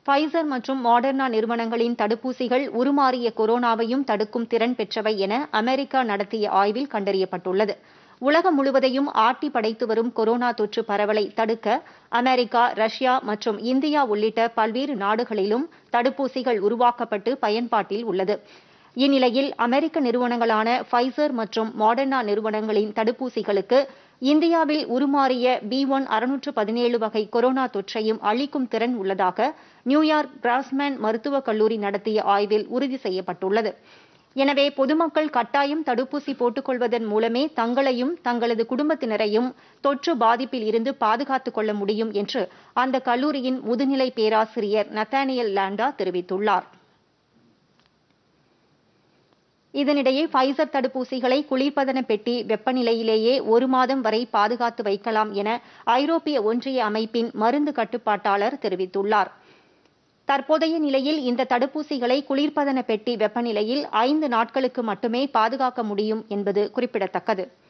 Pfizer மற்றும் மாடர்னா நிறுவனங்களின் தடுப்பூசிகள் உருமாறிய கொரோனாவையும் தடுக்கும் திறன் பெற்றவை என அமெரிக்கா நடத்திய ஆய்வில் கண்டறியப்பட்டுள்ளது உலகம் முழுவதையும் ஆட்டி படைத்து வரும் கொரோனா தொற்று பரவலை தடுக்க அமெரிக்கா ரஷ்யா மற்றும் இந்தியா உள்ளிட்ட பல்வேறு நாடுகளிலும் தடுப்பூசிகள் உருவாக்கப்பட்டு பயன்பாட்டில் உள்ளது இந்நிலையில் அமெரிக்க நிறுவனங்களான ஃபைசர் மற்றும் மாடர்னா நிறுவனங்களின் தடுப்பூசிகளுக்கு இந்தியாவில் உருமாறிய பி ஒன் அறுநூற்று பதினேழு வகை கொரோனா தொற்றையும் அழிக்கும் திறன் உள்ளதாக நியூயார்க் கிராஸ்மேன் மருத்துவக் கல்லூரி நடத்திய ஆய்வில் உறுதி செய்யப்பட்டுள்ளது எனவே பொதுமக்கள் கட்டாயம் தடுப்பூசி போட்டுக்கொள்வதன் மூலமே தங்களையும் தங்களது குடும்பத்தினரையும் தொற்று பாதிப்பில் இருந்து பாதுகாத்துக் கொள்ள முடியும் என்று அந்த கல்லூரியின் முதுநிலை பேராசிரியர் நத்தானியல் லாண்டா தெரிவித்துள்ளார் இதனிடையே ஃபைசர் தடுப்பூசிகளை குளிர்பதன பெட்டி வெப்பநிலையிலேயே ஒரு மாதம் வரை பாதுகாத்து வைக்கலாம் என ஐரோப்பிய ஒன்றிய அமைப்பின் மருந்து கட்டுப்பாட்டாளர் தெரிவித்துள்ளார் தற்போதைய நிலையில் இந்த தடுப்பூசிகளை குளிர்பதன பெட்டி வெப்பநிலையில் ஐந்து நாட்களுக்கு மட்டுமே பாதுகாக்க முடியும் என்பது குறிப்பிடத்தக்கது